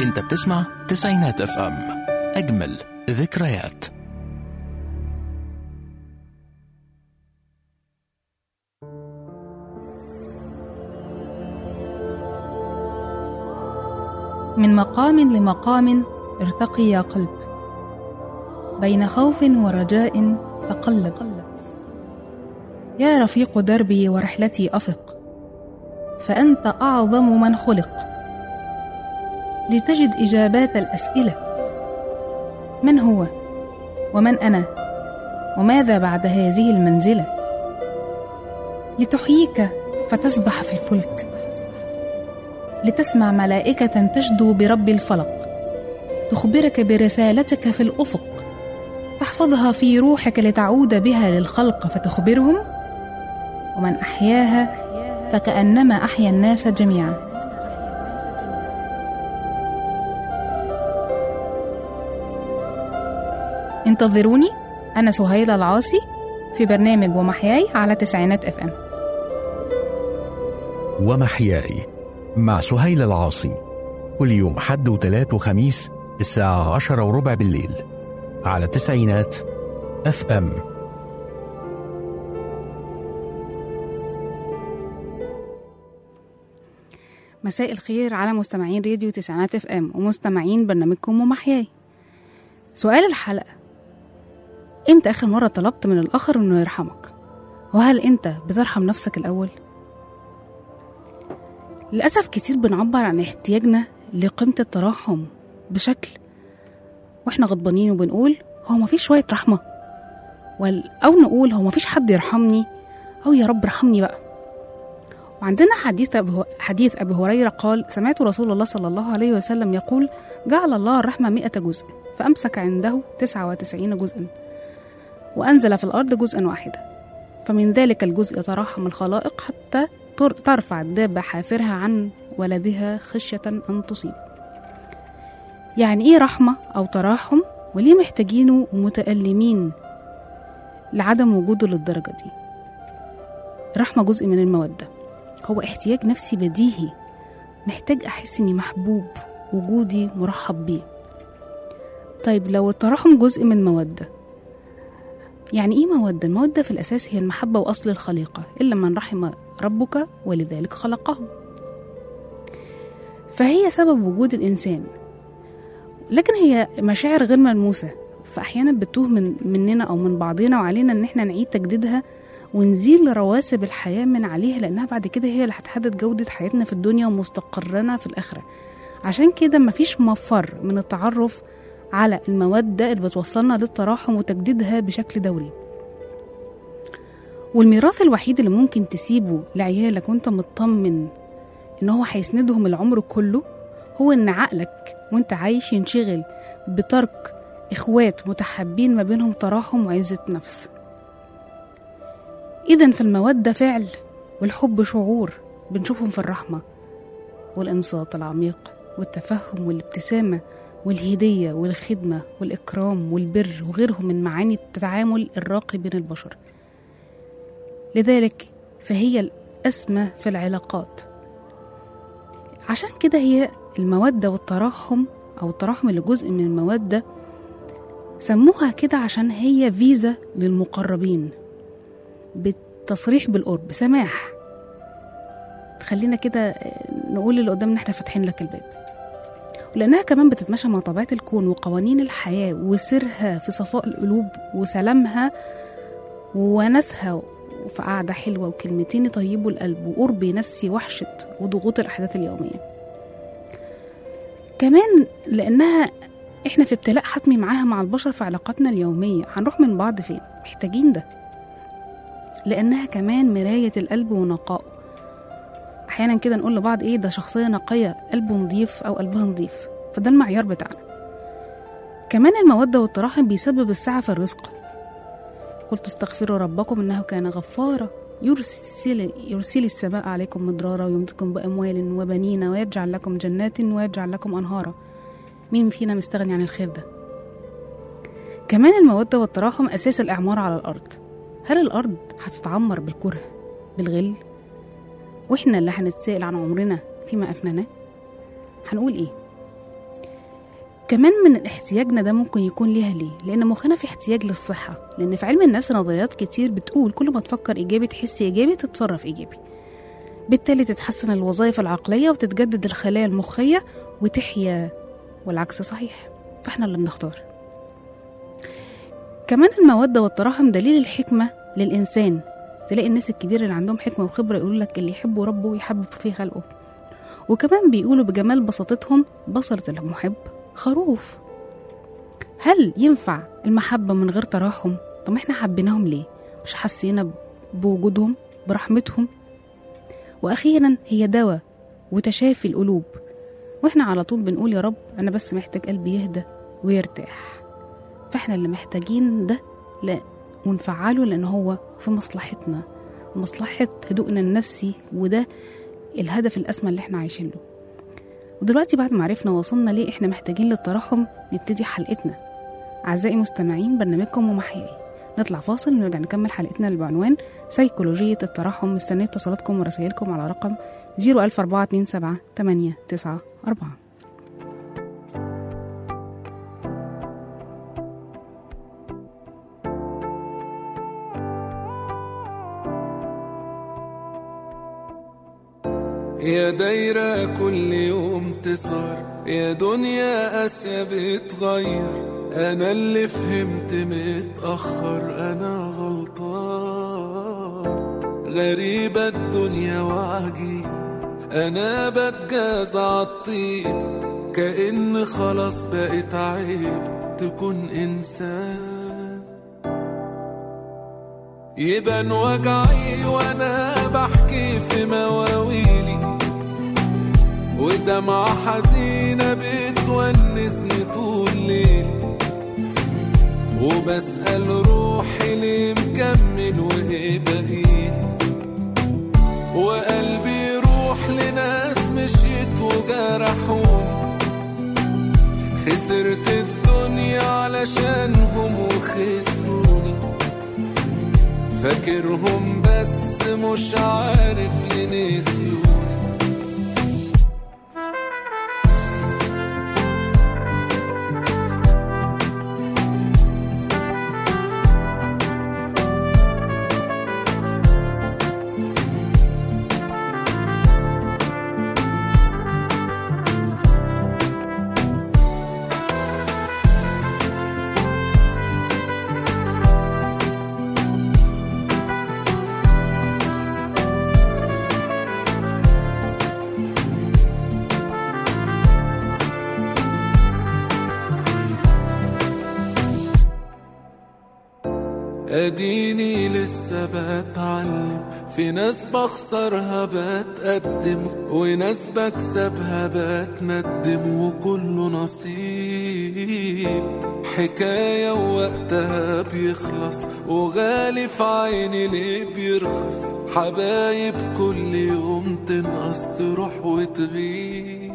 انت بتسمع تسعينات اف ام اجمل ذكريات من مقام لمقام ارتقي يا قلب بين خوف ورجاء تقلب يا رفيق دربي ورحلتي افق فانت اعظم من خلق لتجد اجابات الاسئله من هو ومن انا وماذا بعد هذه المنزله لتحييك فتسبح في الفلك لتسمع ملائكة تشدو برب الفلق تخبرك برسالتك في الأفق تحفظها في روحك لتعود بها للخلق فتخبرهم ومن أحياها فكأنما أحيا الناس جميعا انتظروني أنا سهيلة العاصي في برنامج ومحياي على تسعينات اف ام ومحياي مع سهيل العاصي كل يوم حد وتلات وخميس الساعة عشرة وربع بالليل على تسعينات اف ام مساء الخير على مستمعين راديو تسعينات اف ام ومستمعين برنامجكم ومحياي سؤال الحلقة امتى اخر مرة طلبت من الاخر انه يرحمك وهل انت بترحم نفسك الاول للأسف كتير بنعبر عن احتياجنا لقيمة التراحم بشكل واحنا غضبانين وبنقول هو مفيش شوية رحمة وال- أو نقول هو مفيش حد يرحمني أو يا رب ارحمني بقى وعندنا حديث أبو حديث أبي هريرة قال سمعت رسول الله صلى الله عليه وسلم يقول جعل الله الرحمة مئة جزء فأمسك عنده تسعة وتسعين جزءا وأنزل في الأرض جزءا واحدا فمن ذلك الجزء تراحم الخلائق حتى تر- ترفع الدابة حافرها عن ولدها خشية أن تصيب يعني إيه رحمة أو تراحم وليه محتاجينه ومتألمين لعدم وجوده للدرجة دي الرحمة جزء من المودة هو احتياج نفسي بديهي محتاج أحس إني محبوب وجودي مرحب بيه طيب لو التراحم جزء من المودة يعني ايه مودة؟ المودة في الأساس هي المحبة وأصل الخليقة إلا من رحم ربك ولذلك خلقهم فهي سبب وجود الإنسان لكن هي مشاعر غير ملموسة فأحيانا بتوه من مننا أو من بعضنا وعلينا إن احنا نعيد تجديدها ونزيل رواسب الحياة من عليها لأنها بعد كده هي اللي هتحدد جودة حياتنا في الدنيا ومستقرنا في الآخرة عشان كده مفيش مفر من التعرف على المودة اللي بتوصلنا للتراحم وتجديدها بشكل دوري والميراث الوحيد اللي ممكن تسيبه لعيالك وانت مطمن ان هو هيسندهم العمر كله هو ان عقلك وانت عايش ينشغل بترك اخوات متحابين ما بينهم تراحم وعزة نفس اذا فالمودة فعل والحب شعور بنشوفهم في الرحمة والانصات العميق والتفهم والابتسامة والهدية والخدمة والإكرام والبر وغيرهم من معاني التعامل الراقي بين البشر لذلك فهي الأسمى في العلاقات عشان كده هي المودة والتراحم أو التراحم اللي جزء من المودة سموها كده عشان هي فيزا للمقربين بالتصريح بالقرب سماح تخلينا كده نقول اللي قدامنا احنا فاتحين لك الباب ولأنها كمان بتتماشى مع طبيعة الكون وقوانين الحياة وسرها في صفاء القلوب وسلامها وونسها في قعدة حلوة وكلمتين يطيبوا القلب وقرب ينسي وحشة وضغوط الأحداث اليومية كمان لأنها إحنا في ابتلاء حتمي معاها مع البشر في علاقاتنا اليومية هنروح من بعض فين محتاجين ده لأنها كمان مراية القلب ونقائه أحيانا كده نقول لبعض إيه ده شخصية نقية قلبه نضيف أو قلبها نضيف فده المعيار بتاعنا كمان المودة والتراحم بيسبب السعة في الرزق قلت استغفروا ربكم إنه كان غفارا يرسل يرسل السماء عليكم مدرارا ويمدكم بأموال وبنين ويجعل لكم جنات ويجعل لكم أنهارا مين فينا مستغني عن الخير ده كمان المودة والتراحم أساس الإعمار على الأرض هل الأرض هتتعمر بالكره بالغل واحنا اللي هنتسائل عن عمرنا فيما أفناه هنقول إيه كمان من احتياجنا ده ممكن يكون ليها ليه لان مخنا في احتياج للصحه لان في علم النفس نظريات كتير بتقول كل ما تفكر ايجابي تحس ايجابي تتصرف ايجابي بالتالي تتحسن الوظائف العقليه وتتجدد الخلايا المخيه وتحيا والعكس صحيح فاحنا اللي بنختار كمان المودة والتراحم دليل الحكمة للإنسان تلاقي الناس الكبيرة اللي عندهم حكمة وخبرة يقول لك اللي يحبه ربه يحبب فيه خلقه وكمان بيقولوا بجمال بساطتهم بصلة المحب خروف هل ينفع المحبة من غير تراحم؟ طب احنا حبيناهم ليه؟ مش حسينا بوجودهم برحمتهم وأخيرا هي دواء وتشافي القلوب واحنا على طول بنقول يا رب أنا بس محتاج قلبي يهدى ويرتاح فاحنا اللي محتاجين ده لا ونفعله لأن هو في مصلحتنا مصلحة هدوءنا النفسي وده الهدف الأسمى اللي احنا عايشين له ودلوقتي بعد ما عرفنا وصلنا ليه احنا محتاجين للتراحم نبتدي حلقتنا أعزائي مستمعين برنامجكم ومحيائي نطلع فاصل ونرجع نكمل حلقتنا اللي بعنوان سيكولوجية التراحم مستنية اتصالاتكم ورسائلكم على رقم 01427 894 يا دايرة كل يوم تصغر يا دنيا قاسية بتغير أنا اللي فهمت متأخر أنا غلطان غريبة الدنيا وعجيب أنا بتجاز عالطيب كأن خلاص بقت عيب تكون إنسان يبان وجعي وانا بحكي في مواويلي ودمعة حزينة بتونسني طول ليلي وبسأل روحي ليه مكمل وايه بقيلي وقلبي يروح لناس مشيت وجرحوني خسرت الدنيا علشانهم وخسروني فاكرهم بس مش عارف ليه نسيوني اديني لسه بتعلم في ناس بخسرها بتقدم وناس بكسبها بتندم وكله نصيب حكاية ووقتها بيخلص وغالي في عيني ليه بيرخص حبايب كل يوم تنقص تروح وتغيب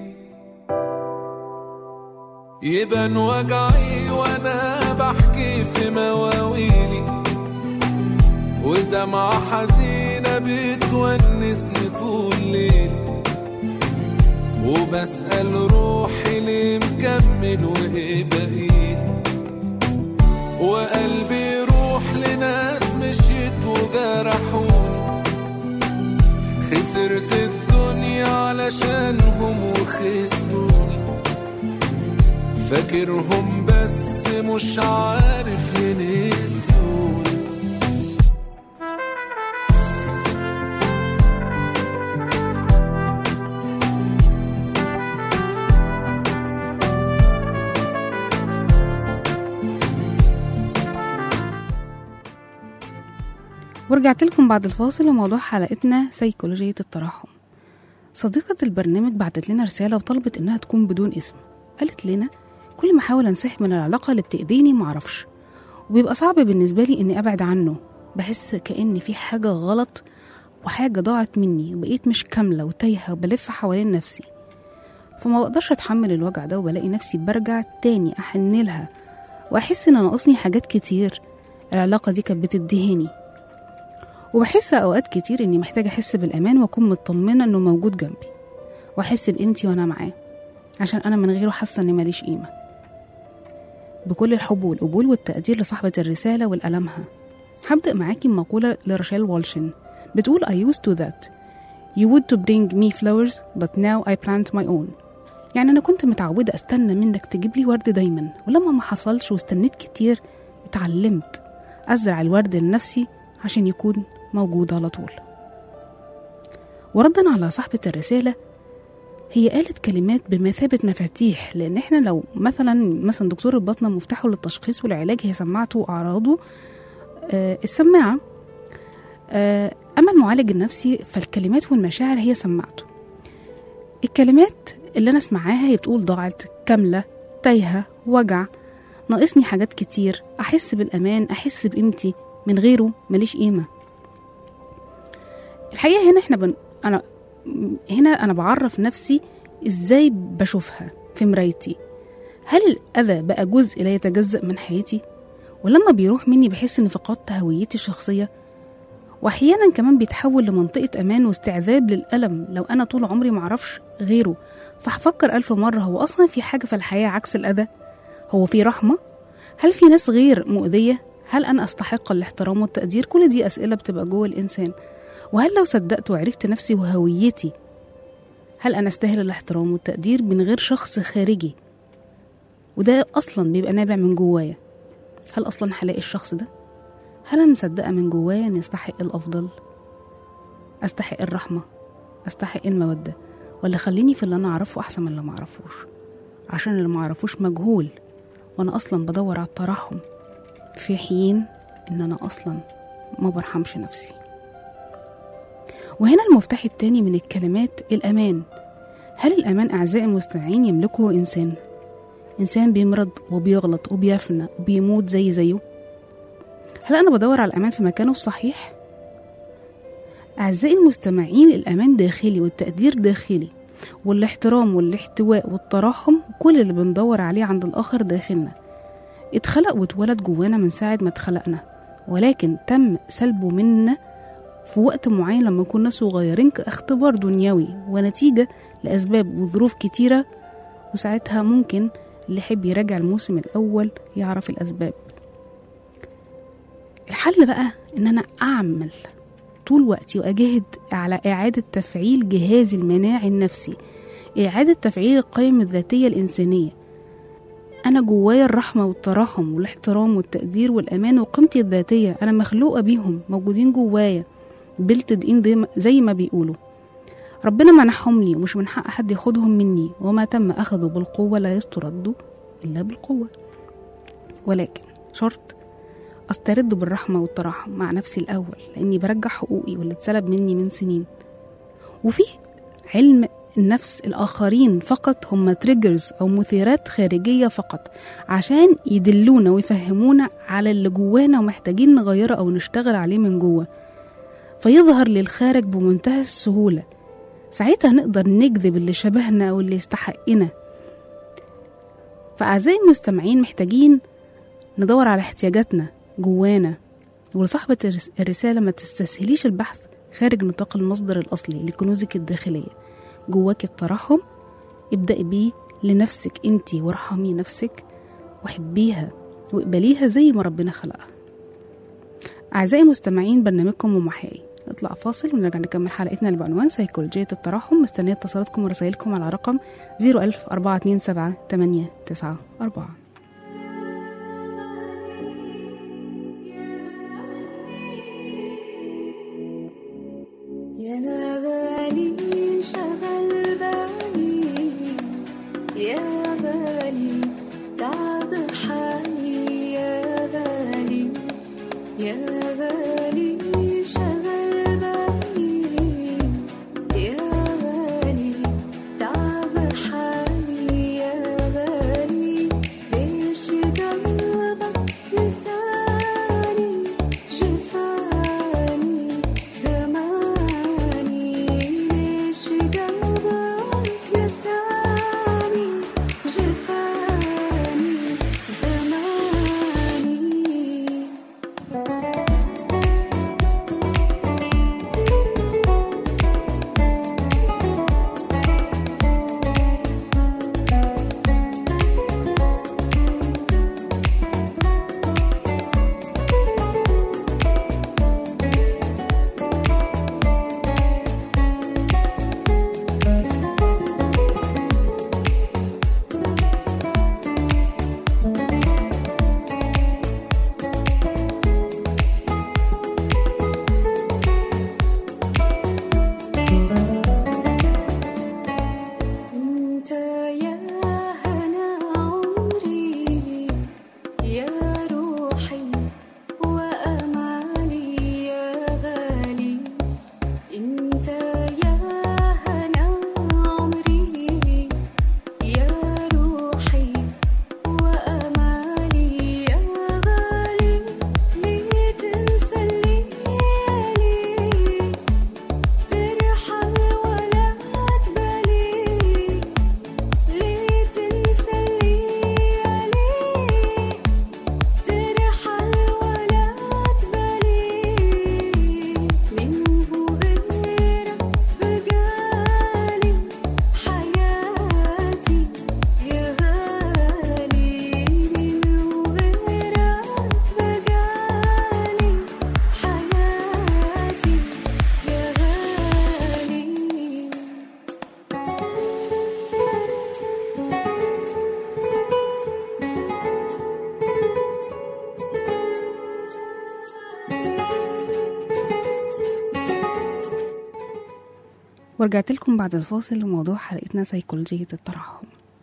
يبان وجعي وانا بحكي في مواويلي ودمعة حزينة بتونسني طول ليلي وبسأل روحي ليه مكمل وايه بقيلي وقلبي يروح لناس مشيت وجرحوني خسرت الدنيا علشانهم وخسروني فاكرهم بس مش عارف ليه نسيوني ورجعت لكم بعد الفاصل وموضوع حلقتنا سيكولوجية التراحم صديقة البرنامج بعتت لنا رسالة وطلبت إنها تكون بدون اسم قالت لنا كل ما أحاول أنسحب من العلاقة اللي بتأذيني معرفش وبيبقى صعب بالنسبة لي إني أبعد عنه بحس كأن في حاجة غلط وحاجة ضاعت مني وبقيت مش كاملة وتايهة وبلف حوالين نفسي فما بقدرش أتحمل الوجع ده وبلاقي نفسي برجع تاني أحن لها وأحس إن ناقصني حاجات كتير العلاقة دي كانت بتدهني وبحس أوقات كتير إني محتاجة أحس بالأمان وأكون مطمنة إنه موجود جنبي وأحس بقيمتي وأنا معاه عشان أنا من غيره حاسة إني ماليش قيمة بكل الحب والقبول والتقدير لصاحبة الرسالة والألمها هبدأ معاكي بمقولة لراشيل والشن بتقول I used to that You would to bring me flowers but now I plant my own يعني أنا كنت متعودة أستنى منك تجيب لي ورد دايما ولما ما حصلش واستنيت كتير اتعلمت أزرع الورد لنفسي عشان يكون موجود على طول وردا على صاحبة الرسالة هي قالت كلمات بمثابة مفاتيح لأن احنا لو مثلا مثلا دكتور البطنة مفتاحه للتشخيص والعلاج هي سماعته وأعراضه آه السماعة آه أما المعالج النفسي فالكلمات والمشاعر هي سماعته الكلمات اللي أنا اسمعاها هي بتقول ضاعت كاملة تايهة وجع ناقصني حاجات كتير أحس بالأمان أحس بقيمتي من غيره ماليش قيمة الحقيقة هنا احنا بن... أنا هنا أنا بعرف نفسي إزاي بشوفها في مرايتي هل الأذى بقى جزء لا يتجزأ من حياتي ولما بيروح مني بحس إني فقدت هويتي الشخصية وأحيانا كمان بيتحول لمنطقة أمان واستعذاب للألم لو أنا طول عمري معرفش غيره فهفكر ألف مرة هو أصلا في حاجة في الحياة عكس الأذى هو في رحمة هل في ناس غير مؤذية هل أنا أستحق الاحترام والتقدير كل دي أسئلة بتبقى جوه الإنسان وهل لو صدقت وعرفت نفسي وهويتي هل أنا أستاهل الاحترام والتقدير من غير شخص خارجي وده أصلا بيبقى نابع من جوايا هل أصلا هلاقي الشخص ده هل أنا مصدقة من جوايا إني أستحق الأفضل أستحق الرحمة أستحق المودة ولا خليني في اللي أنا أعرفه أحسن من اللي معرفوش عشان اللي معرفوش مجهول وأنا أصلا بدور على الترحم في حين إن أنا أصلا ما برحمش نفسي وهنا المفتاح التاني من الكلمات الأمان هل الأمان أعزائي المستمعين يملكه إنسان؟ إنسان بيمرض وبيغلط وبيفنى وبيموت زي زيه؟ هل أنا بدور على الأمان في مكانه الصحيح؟ أعزائي المستمعين الأمان داخلي والتقدير داخلي والاحترام والاحتواء والترحم كل اللي بندور عليه عند الآخر داخلنا اتخلق واتولد جوانا من ساعة ما اتخلقنا ولكن تم سلبه منا في وقت معين لما كنا صغيرين كاختبار دنيوي ونتيجة لأسباب وظروف كتيرة وساعتها ممكن اللي يحب يراجع الموسم الأول يعرف الأسباب الحل بقى إن أنا أعمل طول وقتي وأجاهد على إعادة تفعيل جهازي المناعي النفسي إعادة تفعيل القيم الذاتية الإنسانية أنا جوايا الرحمة والتراحم والاحترام والتقدير والأمان وقيمتي الذاتية أنا مخلوقة بيهم موجودين جوايا بلتد إن زي ما بيقولوا ربنا منحهم لي ومش من حق حد ياخدهم مني وما تم أخذه بالقوة لا يسترد إلا بالقوة ولكن شرط أسترد بالرحمة والتراحم مع نفسي الأول لأني برجع حقوقي واللي اتسلب مني من سنين وفي علم النفس الآخرين فقط هم تريجرز أو مثيرات خارجية فقط عشان يدلونا ويفهمونا على اللي جوانا ومحتاجين نغيره أو نشتغل عليه من جوه فيظهر للخارج بمنتهى السهولة ساعتها نقدر نجذب اللي شبهنا أو اللي يستحقنا فأعزائي المستمعين محتاجين ندور على احتياجاتنا جوانا ولصاحبة الرسالة ما تستسهليش البحث خارج نطاق المصدر الأصلي لكنوزك الداخلية جواك الترحم ابدأي بيه لنفسك انتي وارحمي نفسك وحبيها واقبليها زي ما ربنا خلقها أعزائي المستمعين برنامجكم ومحيي نطلع فاصل ونرجع نكمل حلقتنا اللي بعنوان سيكولوجية الترحم مستنية اتصالاتكم ورسائلكم على رقم 01000 427 894 يا غالي شغل بالي يا غالي تعب حالي يا غالي يا غالي شغل بالي يا غالي تعب حالي يا غالي ورجعت لكم بعد الفاصل لموضوع حلقتنا سيكولوجية الترحم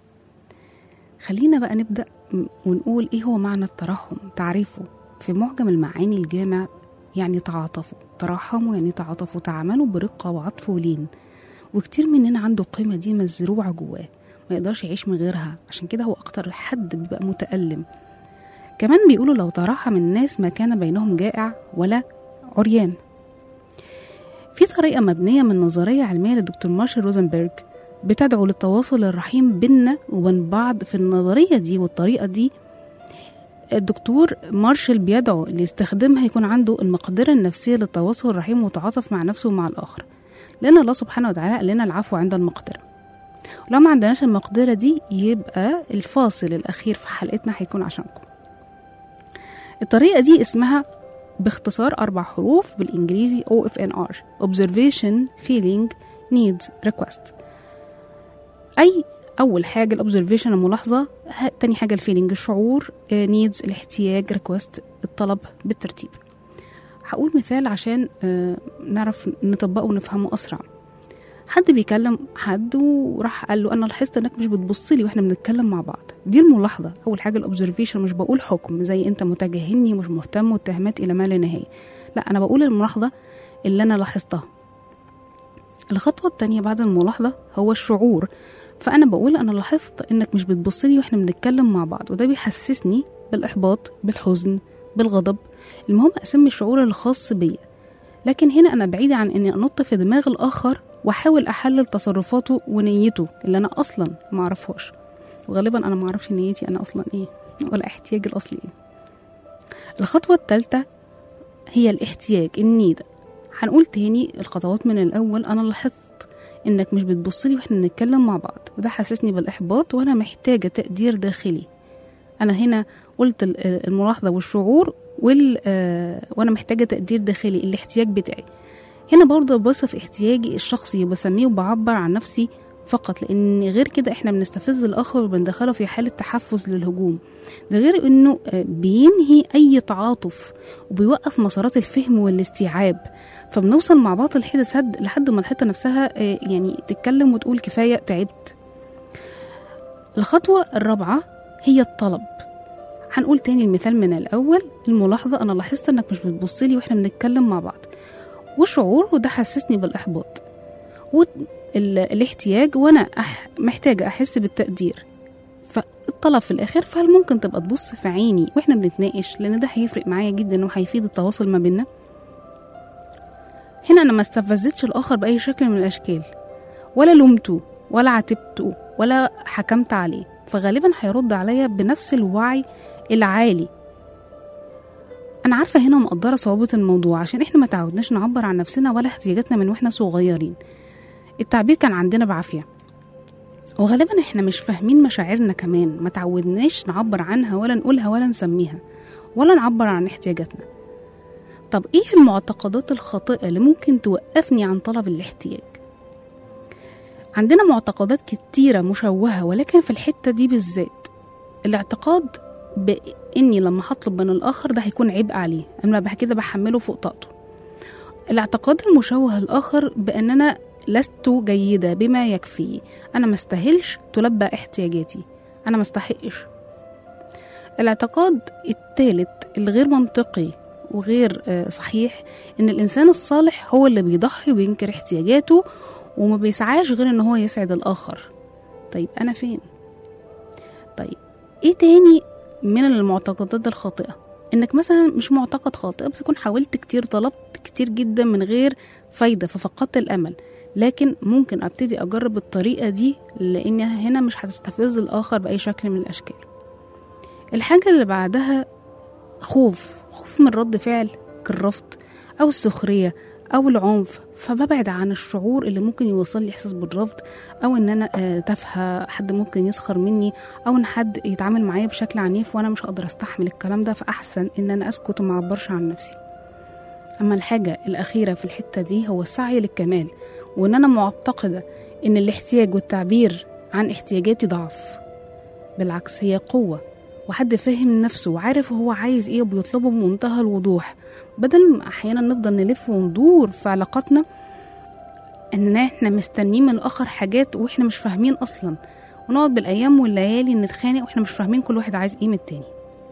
خلينا بقى نبدأ م- ونقول إيه هو معنى الترحم تعريفه في معجم المعاني الجامع يعني تعاطفوا ترحموا يعني تعاطفوا تعاملوا برقة وعطف ولين وكتير مننا عنده القيمة دي مزروعة جواه ما يقدرش يعيش من غيرها عشان كده هو أكتر حد بيبقى متألم كمان بيقولوا لو ترحم الناس ما كان بينهم جائع ولا عريان في طريقة مبنية من نظرية علمية للدكتور مارشال روزنبرج بتدعو للتواصل الرحيم بيننا وبين بعض في النظرية دي والطريقة دي الدكتور مارشال بيدعو لاستخدامها يكون عنده المقدرة النفسية للتواصل الرحيم والتعاطف مع نفسه ومع الآخر لأن الله سبحانه وتعالى قال لنا العفو عند المقدرة ولو ما عندناش المقدرة دي يبقى الفاصل الأخير في حلقتنا هيكون عشانكم الطريقة دي اسمها باختصار أربع حروف بالإنجليزي OFNR Observation Feeling Needs Request أي أول حاجة الأوبزرفيشن الملاحظة ه- تاني حاجة الفيلينج الشعور نيدز الاحتياج ريكوست الطلب بالترتيب هقول مثال عشان آه، نعرف نطبقه ونفهمه أسرع حد بيكلم حد وراح قال له انا لاحظت انك مش بتبص لي واحنا بنتكلم مع بعض دي الملاحظه اول حاجه الاوبزرفيشن مش بقول حكم زي انت متجاهلني مش مهتم واتهامات الى ما لا نهايه لا انا بقول الملاحظه اللي انا لاحظتها الخطوه التانية بعد الملاحظه هو الشعور فانا بقول انا لاحظت انك مش بتبص لي واحنا بنتكلم مع بعض وده بيحسسني بالاحباط بالحزن بالغضب المهم اسمي الشعور الخاص بيا لكن هنا انا بعيده عن اني انط في دماغ الاخر واحاول احلل تصرفاته ونيته اللي انا اصلا ما اعرفهاش وغالبا انا ما اعرفش نيتي انا اصلا ايه ولا احتياجي الاصلي ايه الخطوه الثالثه هي الاحتياج النيد هنقول تاني الخطوات من الاول انا لاحظت انك مش بتبصلي واحنا بنتكلم مع بعض وده حسسني بالاحباط وانا محتاجه تقدير داخلي انا هنا قلت ال- آه، الملاحظه والشعور وال آه، وانا محتاجه تقدير داخلي الاحتياج بتاعي هنا برضه بصف احتياجي الشخصي وبسميه وبعبر عن نفسي فقط لان غير كده احنا بنستفز الاخر وبندخله في حاله تحفز للهجوم ده غير انه آه، بينهي اي تعاطف وبيوقف مسارات الفهم والاستيعاب فبنوصل مع بعض الحيطه سد لحد ما الحيطه نفسها آه، يعني تتكلم وتقول كفايه تعبت الخطوه الرابعه هي الطلب هنقول تاني المثال من الأول الملاحظة أنا لاحظت إنك مش بتبصلي وإحنا بنتكلم مع بعض وشعور وده حسسني بالإحباط والاحتياج وأنا أح محتاجة أحس بالتقدير فالطلب في الآخر فهل ممكن تبقى تبص في عيني وإحنا بنتناقش لأن ده هيفرق معايا جدا وهيفيد التواصل ما بينا هنا أنا ما استفزتش الآخر بأي شكل من الأشكال ولا لومته ولا عاتبته ولا حكمت عليه فغالبا هيرد عليا بنفس الوعي العالي انا عارفه هنا مقدره صعوبه الموضوع عشان احنا ما تعودناش نعبر عن نفسنا ولا احتياجاتنا من واحنا صغيرين التعبير كان عندنا بعافيه وغالبا احنا مش فاهمين مشاعرنا كمان ما تعودناش نعبر عنها ولا نقولها ولا نسميها ولا نعبر عن احتياجاتنا طب ايه المعتقدات الخاطئه اللي ممكن توقفني عن طلب الاحتياج عندنا معتقدات كتيره مشوهه ولكن في الحته دي بالذات الاعتقاد باني لما هطلب من الاخر ده هيكون عبء عليه انا بعد كده بحمله فوق طاقته الاعتقاد المشوه الاخر بان انا لست جيده بما يكفي انا ما استاهلش تلبى احتياجاتي انا ما استحقش الاعتقاد الثالث الغير منطقي وغير آه، صحيح ان الانسان الصالح هو اللي بيضحي وينكر احتياجاته وما بيسعاش غير ان هو يسعد الاخر طيب انا فين طيب ايه تاني من المعتقدات الخاطئة انك مثلا مش معتقد خاطئ بس تكون حاولت كتير طلبت كتير جدا من غير فايدة ففقدت الامل لكن ممكن ابتدي اجرب الطريقة دي لانها هنا مش هتستفز الاخر باي شكل من الاشكال الحاجة اللي بعدها خوف خوف من رد فعل كالرفض او السخرية او العنف فببعد عن الشعور اللي ممكن يوصل لي احساس بالرفض او ان انا آه، تافهه حد ممكن يسخر مني او ان حد يتعامل معايا بشكل عنيف وانا مش هقدر استحمل الكلام ده فاحسن ان انا اسكت وما اعبرش عن نفسي اما الحاجه الاخيره في الحته دي هو السعي للكمال وان انا معتقده ان الاحتياج والتعبير عن احتياجاتي ضعف بالعكس هي قوه وحد فاهم نفسه وعارف هو عايز ايه وبيطلبه بمنتهى الوضوح بدل ما احيانا نفضل نلف وندور في علاقاتنا ان احنا مستنيين من الاخر حاجات واحنا مش فاهمين اصلا ونقعد بالايام والليالي نتخانق واحنا مش فاهمين كل واحد عايز ايه من التاني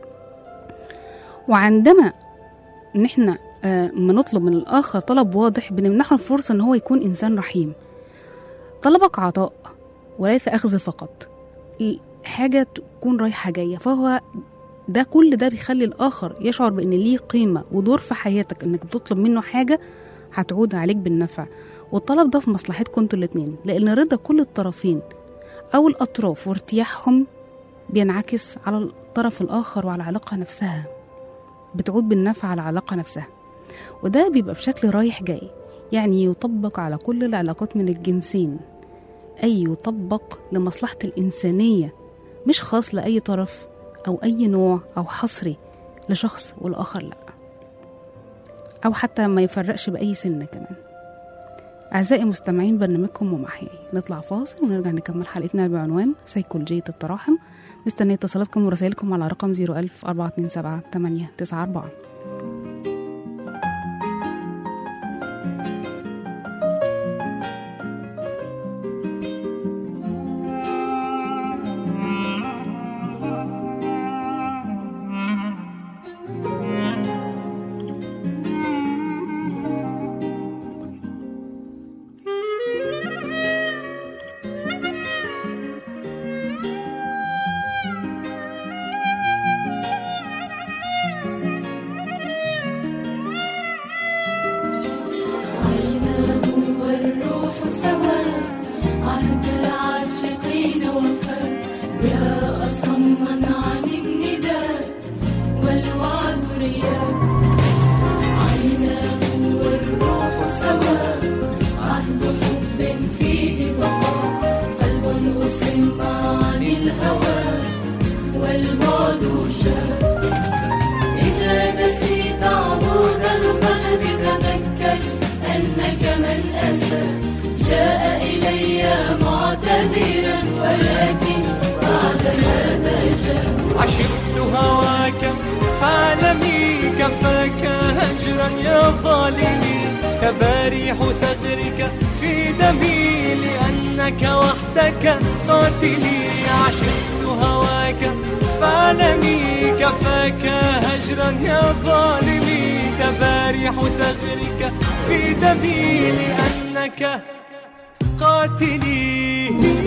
وعندما ان احنا آه، ما نطلب من الاخر طلب واضح بنمنحه الفرصه ان هو يكون انسان رحيم طلبك عطاء وليس اخذ فقط ال- حاجه تكون رايحه جايه فهو ده كل ده بيخلي الاخر يشعر بان ليه قيمه ودور في حياتك انك بتطلب منه حاجه هتعود عليك بالنفع والطلب ده في مصلحتكم انتوا الاتنين لان رضا كل الطرفين او الاطراف وارتياحهم بينعكس على الطرف الاخر وعلى العلاقه نفسها بتعود بالنفع على العلاقه نفسها وده بيبقى بشكل رايح جاي يعني يطبق على كل العلاقات من الجنسين أي يطبق لمصلحة الإنسانية مش خاص لأي طرف أو أي نوع أو حصري لشخص والآخر لأ أو حتى ما يفرقش بأي سن كمان أعزائي مستمعين برنامجكم ومحيي نطلع فاصل ونرجع نكمل حلقتنا بعنوان سيكولوجية التراحم مستنية اتصالاتكم ورسائلكم على رقم 01000 427 894 عيناه والروح سوا عهد العاشقين وفى يا أصما عن النداء والوعد رياء عيناه والروح سوا عهد حب فيه بقاء قلب أصم عن الهوى والبعد شاء إذا نسيت عهود القلب تذكر أنك من أسى جاء إلي معتذرا ولكن بعد هذا جاء عشقت هواك فاعلمي كفاك هجرا يا ظالمي كباريح ثغرك في دمي لأنك وحدك قاتلي عشقت هواك فاعلمي كفاك هجرا يا ظالمي كباريح ثغرك في دمي لأنك قاتلي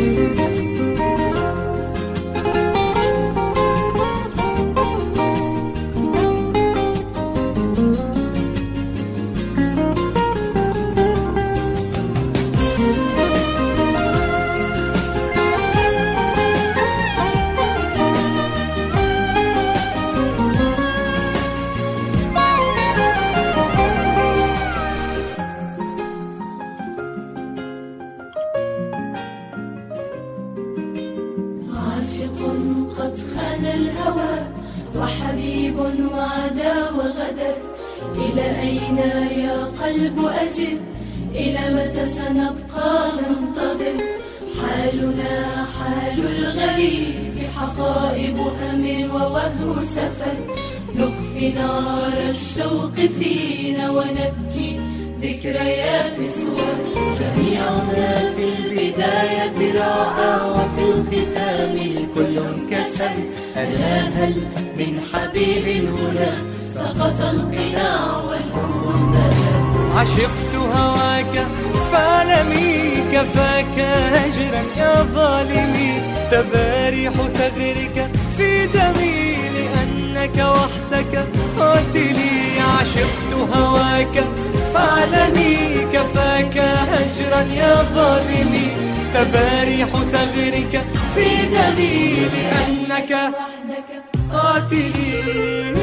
عاشق قد خان الهوى وحبيب وعدا وغدر إلى أين يا قلب أجد إلى متى سنبقى ننتظر حالنا حال الغريب حقائب هم ووهم سفر نخفي نار الشوق فينا ونبكي ذكريات صور جميعنا في البداية راى وفي الختام الكل انكسر ألا هل من حبيب هنا سقط القناع والحب اندثر عشقت هواك فاعلمي كفاك هجرا يا ظالمي تباريح ثغرك في دمي لأنك وحدك قاتلي عشقت هواك فاعلمي كفاك هجرا يا ظالمي تباريح ثغرك في دمي لأنك وحدك قاتلي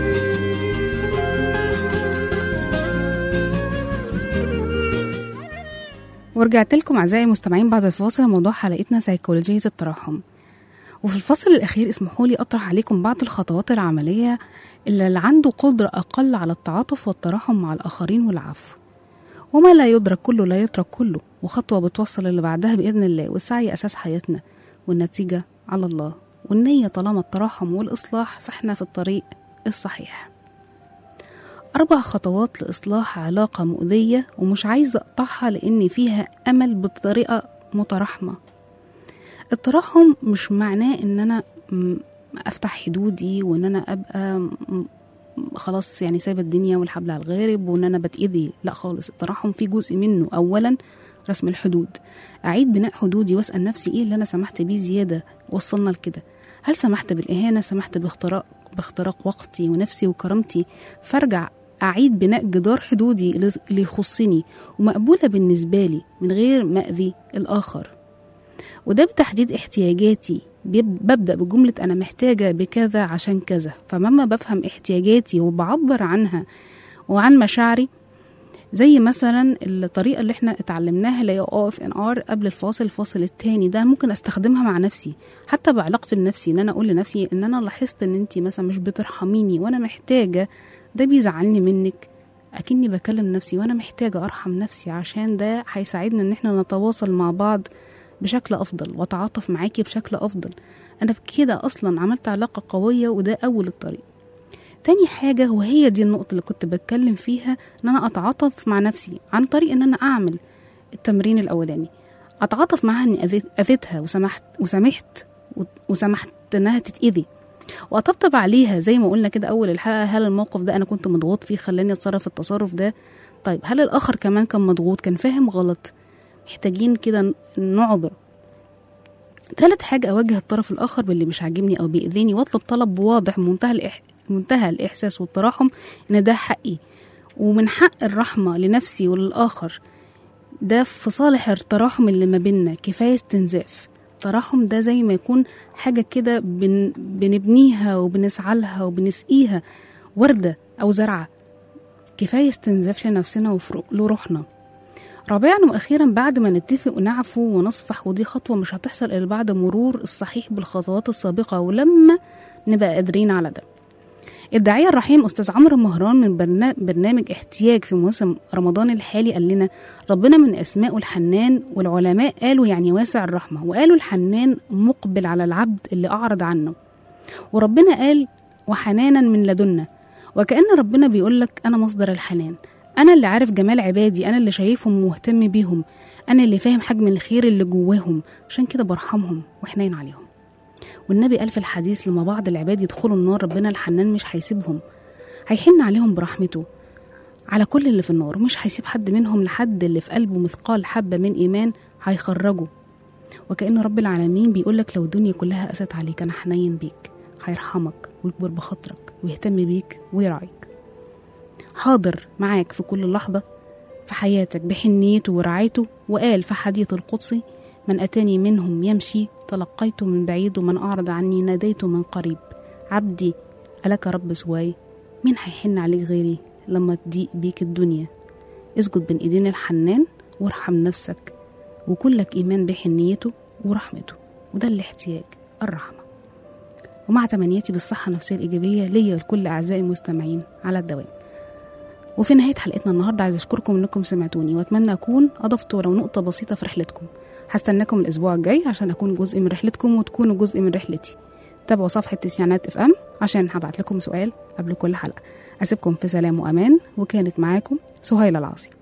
ورجعت لكم أعزائي المستمعين بعد الفاصل موضوع حلقتنا سيكولوجية التراحم وفي الفصل الأخير اسمحوا لي أطرح عليكم بعض الخطوات العملية اللي اللي عنده قدرة أقل على التعاطف والتراحم مع الآخرين والعفو وما لا يدرك كله لا يترك كله وخطوة بتوصل اللي بعدها بإذن الله والسعي أساس حياتنا والنتيجة على الله والنية طالما التراحم والإصلاح فإحنا في الطريق الصحيح أربع خطوات لإصلاح علاقة مؤذية ومش عايزة أقطعها لأن فيها أمل بطريقة متراحمة التراحم مش معناه إن أنا م- أفتح حدودي وإن أنا أبقى م- خلاص يعني سايبة الدنيا والحبل على الغارب وإن أنا بتأذي لا خالص التراحم فيه جزء منه أولا رسم الحدود أعيد بناء حدودي وأسأل نفسي إيه اللي أنا سمحت بيه زيادة وصلنا لكده هل سمحت بالإهانة سمحت باختراق باختراق وقتي ونفسي وكرامتي فارجع أعيد بناء جدار حدودي اللي اللي يخصني ومقبولة بالنسبة لي من غير ما أذي الآخر وده بتحديد احتياجاتي بيب- ببدأ بجملة أنا محتاجة بكذا عشان كذا فلما بفهم احتياجاتي وبعبر عنها وعن مشاعري زي مثلا الطريقة اللي احنا اتعلمناها اللي هي اوف ان ار قبل الفاصل الفاصل التاني ده ممكن استخدمها مع نفسي حتى بعلاقتي بنفسي ان انا اقول لنفسي ان انا لاحظت ان انت مثلا مش بترحميني وانا محتاجة ده بيزعلني منك اكني بكلم نفسي وانا محتاجة ارحم نفسي عشان ده هيساعدنا ان احنا نتواصل مع بعض بشكل افضل واتعاطف معاكي بشكل افضل انا بكده اصلا عملت علاقة قوية وده اول الطريق تاني حاجة وهي دي النقطة اللي كنت بتكلم فيها إن أنا أتعاطف مع نفسي عن طريق إن أنا أعمل التمرين الأولاني أتعاطف معاها إني أذيت- أذيتها وسمحت وسمحت وسمحت إنها تتأذي وأطبطب عليها زي ما قلنا كده أول الحلقة هل الموقف ده أنا كنت مضغوط فيه خلاني أتصرف التصرف ده طيب هل الآخر كمان كان مضغوط كان فاهم غلط محتاجين كده نعذر تالت حاجة أواجه الطرف الآخر باللي مش عاجبني أو بيأذيني وأطلب طلب واضح منتهى الإح... منتهى الإحساس والتراحم إن ده حقي ومن حق الرحمة لنفسي وللآخر ده في صالح التراحم اللي ما بينا كفاية استنزاف التراحم ده زي ما يكون حاجة كده بن... بنبنيها وبنسعى لها وبنسقيها وردة أو زرعة كفاية استنزاف لنفسنا ولروحنا رابعا واخيرا بعد ما نتفق ونعفو ونصفح ودي خطوه مش هتحصل الا بعد مرور الصحيح بالخطوات السابقه ولما نبقى قادرين على ده الداعية الرحيم أستاذ عمرو مهران من برنا- برنامج احتياج في موسم رمضان الحالي قال لنا ربنا من أسمائه الحنان والعلماء قالوا يعني واسع الرحمة وقالوا الحنان مقبل على العبد اللي أعرض عنه وربنا قال وحنانا من لدنا وكأن ربنا بيقول لك أنا مصدر الحنان أنا اللي عارف جمال عبادي أنا اللي شايفهم ومهتم بيهم أنا اللي فاهم حجم الخير اللي جواهم عشان كده برحمهم وحنين عليهم والنبي قال في الحديث لما بعض العباد يدخلوا النار ربنا الحنان مش هيسيبهم هيحن عليهم برحمته على كل اللي في النار ومش هيسيب حد منهم لحد اللي في قلبه مثقال حبة من إيمان هيخرجه وكأن رب العالمين بيقولك لو الدنيا كلها قست عليك أنا حنين بيك هيرحمك ويكبر بخاطرك ويهتم بيك ويراعيك حاضر معاك في كل لحظة في حياتك بحنيته ورعايته وقال في حديث القدسي من أتاني منهم يمشي تلقيت من بعيد ومن أعرض عني ناديت من قريب عبدي ألك رب سواي مين هيحن عليك غيري لما تضيق بيك الدنيا اسجد بين ايدين الحنان وارحم نفسك وكلك إيمان بحنيته ورحمته وده الاحتياج الرحمة ومع تمنياتي بالصحة النفسية الإيجابية ليا ولكل أعزائي المستمعين على الدوام وفي نهاية حلقتنا النهاردة عايز أشكركم إنكم سمعتوني وأتمنى أكون أضفت ولو نقطة بسيطة في رحلتكم هستناكم الأسبوع الجاي عشان أكون جزء من رحلتكم وتكونوا جزء من رحلتي تابعوا صفحة تسعينات اف ام عشان هبعت لكم سؤال قبل كل حلقة أسيبكم في سلام وأمان وكانت معاكم سهيلة العاصي